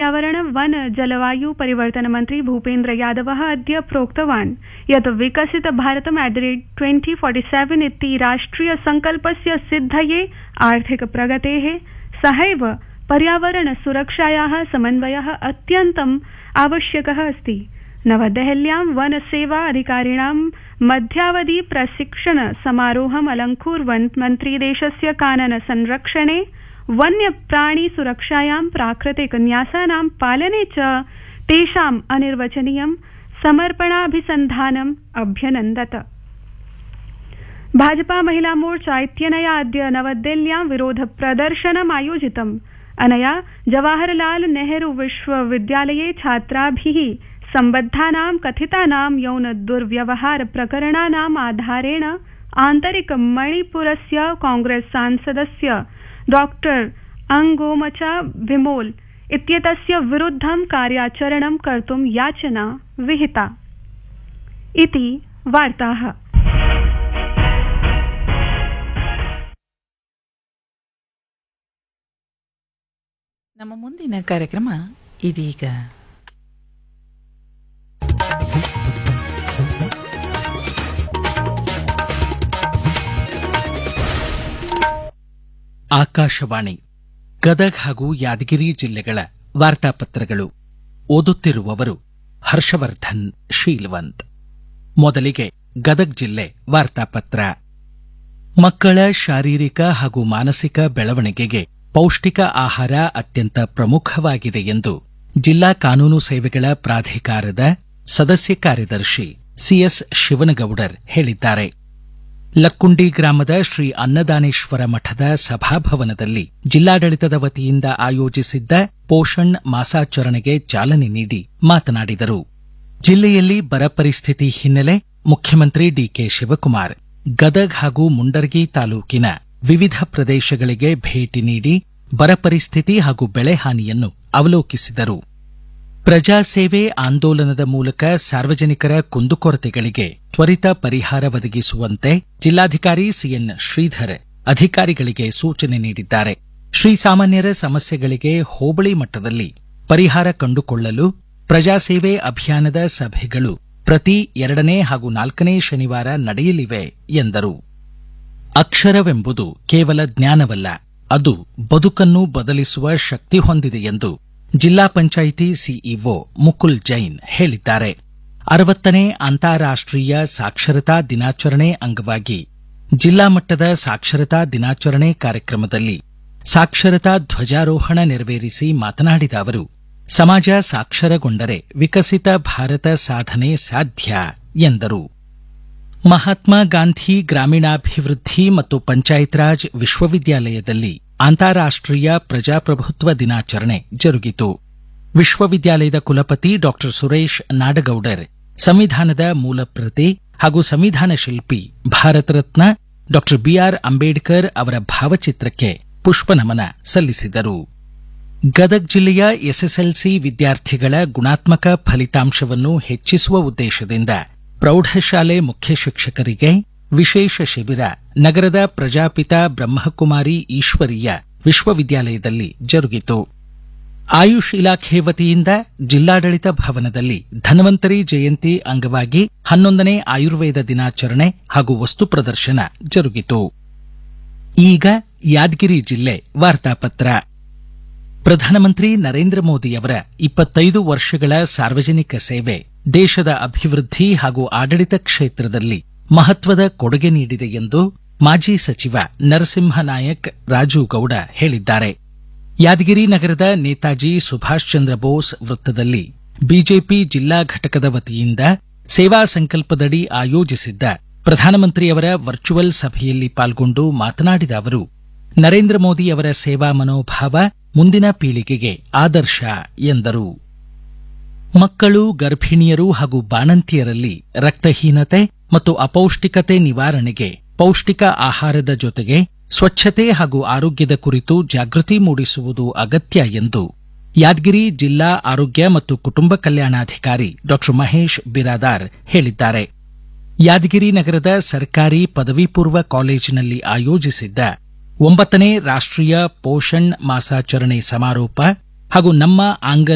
पर्यावरण वन जलवायु परिवर्तन मन्त्री भूपेन्द्र यादव अद्य प्रोक्तवान् यत् विकसित भारतम् at the rate twenty forty seven इति राष्ट्रिय संकल्पस्य सिद्धये आर्थिक प्रगते सहैव पर्यावरण सुरक्षाया समन्वय अत्यन्तम् आवश्यक अस्ति नवदेहल्यां वन सेवा अधिकारिणां मध्यावधि प्रशिक्षण समारोहम् अलङ्कुर्वन् मन्त्री देशस्य कानन संरक्षणे वन्यप्राणि सुरक्षायां प्राकृतिक न्यासानां पालने च तेषाम् अनिर्वचनीयं समर्पणाभिसन्धानम् अभ्यनन्दत भाजपा महिला मोर्चा इत्यनया अद्य नवदिल्ल्यां विरोध प्रदर्शनम् आयोजितम् अनया जवाहरलाल नेहरू विश्वविद्यालये छात्राभि सम्बद्धानां कथितानां यौन दुर्व्यवहार प्रकरणानाम् आधारेण आन्तरिक मणिपुरस्य कांग्रेस सांसदस्य डॉक्टर अंगोमचा विमोल इत्येतस्य विरुद्धं कार्याचरणं कर्तुं याचना विहिता इति वार्ताः ನಮ್ಮ ಮುಂದಿನ ಕಾರ್ಯಕ್ರಮ ಇದೀಗ ಆಕಾಶವಾಣಿ ಗದಗ್ ಹಾಗೂ ಯಾದಗಿರಿ ಜಿಲ್ಲೆಗಳ ವಾರ್ತಾಪತ್ರಗಳು ಓದುತ್ತಿರುವವರು ಹರ್ಷವರ್ಧನ್ ಶೀಲ್ವಂತ್ ಮೊದಲಿಗೆ ಗದಗ್ ಜಿಲ್ಲೆ ವಾರ್ತಾಪತ್ರ ಮಕ್ಕಳ ಶಾರೀರಿಕ ಹಾಗೂ ಮಾನಸಿಕ ಬೆಳವಣಿಗೆಗೆ ಪೌಷ್ಟಿಕ ಆಹಾರ ಅತ್ಯಂತ ಪ್ರಮುಖವಾಗಿದೆ ಎಂದು ಜಿಲ್ಲಾ ಕಾನೂನು ಸೇವೆಗಳ ಪ್ರಾಧಿಕಾರದ ಸದಸ್ಯ ಕಾರ್ಯದರ್ಶಿ ಸಿಎಸ್ ಶಿವನಗೌಡರ್ ಹೇಳಿದ್ದಾರೆ ಲಕ್ಕುಂಡಿ ಗ್ರಾಮದ ಶ್ರೀ ಅನ್ನದಾನೇಶ್ವರ ಮಠದ ಸಭಾಭವನದಲ್ಲಿ ಜಿಲ್ಲಾಡಳಿತದ ವತಿಯಿಂದ ಆಯೋಜಿಸಿದ್ದ ಪೋಷಣ್ ಮಾಸಾಚರಣೆಗೆ ಚಾಲನೆ ನೀಡಿ ಮಾತನಾಡಿದರು ಜಿಲ್ಲೆಯಲ್ಲಿ ಬರ ಪರಿಸ್ಥಿತಿ ಹಿನ್ನೆಲೆ ಮುಖ್ಯಮಂತ್ರಿ ಡಿಕೆ ಶಿವಕುಮಾರ್ ಗದಗ್ ಹಾಗೂ ಮುಂಡರ್ಗಿ ತಾಲೂಕಿನ ವಿವಿಧ ಪ್ರದೇಶಗಳಿಗೆ ಭೇಟಿ ನೀಡಿ ಬರ ಪರಿಸ್ಥಿತಿ ಹಾಗೂ ಬೆಳೆ ಹಾನಿಯನ್ನು ಅವಲೋಕಿಸಿದರು ಪ್ರಜಾಸೇವೆ ಆಂದೋಲನದ ಮೂಲಕ ಸಾರ್ವಜನಿಕರ ಕುಂದುಕೊರತೆಗಳಿಗೆ ತ್ವರಿತ ಪರಿಹಾರ ಒದಗಿಸುವಂತೆ ಜಿಲ್ಲಾಧಿಕಾರಿ ಸಿಎನ್ ಶ್ರೀಧರ್ ಅಧಿಕಾರಿಗಳಿಗೆ ಸೂಚನೆ ನೀಡಿದ್ದಾರೆ ಶ್ರೀಸಾಮಾನ್ಯರ ಸಮಸ್ಯೆಗಳಿಗೆ ಹೋಬಳಿ ಮಟ್ಟದಲ್ಲಿ ಪರಿಹಾರ ಕಂಡುಕೊಳ್ಳಲು ಪ್ರಜಾಸೇವೆ ಅಭಿಯಾನದ ಸಭೆಗಳು ಪ್ರತಿ ಎರಡನೇ ಹಾಗೂ ನಾಲ್ಕನೇ ಶನಿವಾರ ನಡೆಯಲಿವೆ ಎಂದರು ಅಕ್ಷರವೆಂಬುದು ಕೇವಲ ಜ್ಞಾನವಲ್ಲ ಅದು ಬದುಕನ್ನು ಬದಲಿಸುವ ಶಕ್ತಿ ಹೊಂದಿದೆ ಎಂದು ಜಿಲ್ಲಾ ಪಂಚಾಯಿತಿ ಸಿಇಒ ಮುಕುಲ್ ಜೈನ್ ಹೇಳಿದ್ದಾರೆ ಅರವತ್ತನೇ ಅಂತಾರಾಷ್ಟೀಯ ಸಾಕ್ಷರತಾ ದಿನಾಚರಣೆ ಅಂಗವಾಗಿ ಜಿಲ್ಲಾ ಮಟ್ಟದ ಸಾಕ್ಷರತಾ ದಿನಾಚರಣೆ ಕಾರ್ಯಕ್ರಮದಲ್ಲಿ ಸಾಕ್ಷರತಾ ಧ್ವಜಾರೋಹಣ ನೆರವೇರಿಸಿ ಮಾತನಾಡಿದ ಅವರು ಸಮಾಜ ಸಾಕ್ಷರಗೊಂಡರೆ ವಿಕಸಿತ ಭಾರತ ಸಾಧನೆ ಸಾಧ್ಯ ಎಂದರು ಮಹಾತ್ಮ ಗಾಂಧಿ ಗ್ರಾಮೀಣಾಭಿವೃದ್ಧಿ ಮತ್ತು ಪಂಚಾಯತ್ ರಾಜ್ ವಿಶ್ವವಿದ್ಯಾಲಯದಲ್ಲಿ ಅಂತಾರಾಷ್ಟೀಯ ಪ್ರಜಾಪ್ರಭುತ್ವ ದಿನಾಚರಣೆ ಜರುಗಿತು ವಿಶ್ವವಿದ್ಯಾಲಯದ ಕುಲಪತಿ ಡಾ ಸುರೇಶ್ ನಾಡಗೌಡರ್ ಸಂವಿಧಾನದ ಮೂಲಪ್ರತಿ ಹಾಗೂ ಸಂವಿಧಾನ ಶಿಲ್ಪಿ ಭಾರತ ರತ್ನ ಡಾ ಬಿಆರ್ ಅಂಬೇಡ್ಕರ್ ಅವರ ಭಾವಚಿತ್ರಕ್ಕೆ ಪುಷ್ಪನಮನ ಸಲ್ಲಿಸಿದರು ಗದಗ್ ಜಿಲ್ಲೆಯ ಎಸ್ಎಸ್ಎಲ್ಸಿ ವಿದ್ಯಾರ್ಥಿಗಳ ಗುಣಾತ್ಮಕ ಫಲಿತಾಂಶವನ್ನು ಹೆಚ್ಚಿಸುವ ಉದ್ದೇಶದಿಂದ ಪ್ರೌಢಶಾಲೆ ಮುಖ್ಯ ಶಿಕ್ಷಕರಿಗೆ ವಿಶೇಷ ಶಿಬಿರ ನಗರದ ಪ್ರಜಾಪಿತ ಬ್ರಹ್ಮಕುಮಾರಿ ಈಶ್ವರೀಯ ವಿಶ್ವವಿದ್ಯಾಲಯದಲ್ಲಿ ಜರುಗಿತು ಆಯುಷ್ ಇಲಾಖೆ ವತಿಯಿಂದ ಜಿಲ್ಲಾಡಳಿತ ಭವನದಲ್ಲಿ ಧನ್ವಂತರಿ ಜಯಂತಿ ಅಂಗವಾಗಿ ಹನ್ನೊಂದನೇ ಆಯುರ್ವೇದ ದಿನಾಚರಣೆ ಹಾಗೂ ವಸ್ತು ಪ್ರದರ್ಶನ ಜರುಗಿತು ಈಗ ಯಾದಗಿರಿ ಜಿಲ್ಲೆ ವಾರ್ತಾಪತ್ರ ಪ್ರಧಾನಮಂತ್ರಿ ನರೇಂದ್ರ ಮೋದಿಯವರ ಇಪ್ಪತ್ತೈದು ವರ್ಷಗಳ ಸಾರ್ವಜನಿಕ ಸೇವೆ ದೇಶದ ಅಭಿವೃದ್ಧಿ ಹಾಗೂ ಆಡಳಿತ ಕ್ಷೇತ್ರದಲ್ಲಿ ಮಹತ್ವದ ಕೊಡುಗೆ ನೀಡಿದೆ ಎಂದು ಮಾಜಿ ಸಚಿವ ನರಸಿಂಹ ನಾಯಕ್ ರಾಜು ಗೌಡ ಹೇಳಿದ್ದಾರೆ ಯಾದಗಿರಿ ನಗರದ ನೇತಾಜಿ ಸುಭಾಷ್ ಚಂದ್ರ ಬೋಸ್ ವೃತ್ತದಲ್ಲಿ ಬಿಜೆಪಿ ಜಿಲ್ಲಾ ಘಟಕದ ವತಿಯಿಂದ ಸೇವಾ ಸಂಕಲ್ಪದಡಿ ಆಯೋಜಿಸಿದ್ದ ಪ್ರಧಾನಮಂತ್ರಿಯವರ ವರ್ಚುವಲ್ ಸಭೆಯಲ್ಲಿ ಪಾಲ್ಗೊಂಡು ಮಾತನಾಡಿದ ಅವರು ನರೇಂದ್ರ ಮೋದಿ ಅವರ ಸೇವಾ ಮನೋಭಾವ ಮುಂದಿನ ಪೀಳಿಗೆಗೆ ಆದರ್ಶ ಎಂದರು ಮಕ್ಕಳು ಗರ್ಭಿಣಿಯರು ಹಾಗೂ ಬಾಣಂತಿಯರಲ್ಲಿ ರಕ್ತಹೀನತೆ ಮತ್ತು ಅಪೌಷ್ಟಿಕತೆ ನಿವಾರಣೆಗೆ ಪೌಷ್ಟಿಕ ಆಹಾರದ ಜೊತೆಗೆ ಸ್ವಚ್ಛತೆ ಹಾಗೂ ಆರೋಗ್ಯದ ಕುರಿತು ಜಾಗೃತಿ ಮೂಡಿಸುವುದು ಅಗತ್ಯ ಎಂದು ಯಾದಗಿರಿ ಜಿಲ್ಲಾ ಆರೋಗ್ಯ ಮತ್ತು ಕುಟುಂಬ ಕಲ್ಯಾಣಾಧಿಕಾರಿ ಡಾ ಮಹೇಶ್ ಬಿರಾದಾರ್ ಹೇಳಿದ್ದಾರೆ ಯಾದಗಿರಿ ನಗರದ ಸರ್ಕಾರಿ ಪದವಿ ಪೂರ್ವ ಕಾಲೇಜಿನಲ್ಲಿ ಆಯೋಜಿಸಿದ್ದ ಒಂಬತ್ತನೇ ರಾಷ್ಟ್ರೀಯ ಪೋಷಣ್ ಮಾಸಾಚರಣೆ ಸಮಾರೋಪ ಹಾಗೂ ನಮ್ಮ ಆಂಗನ್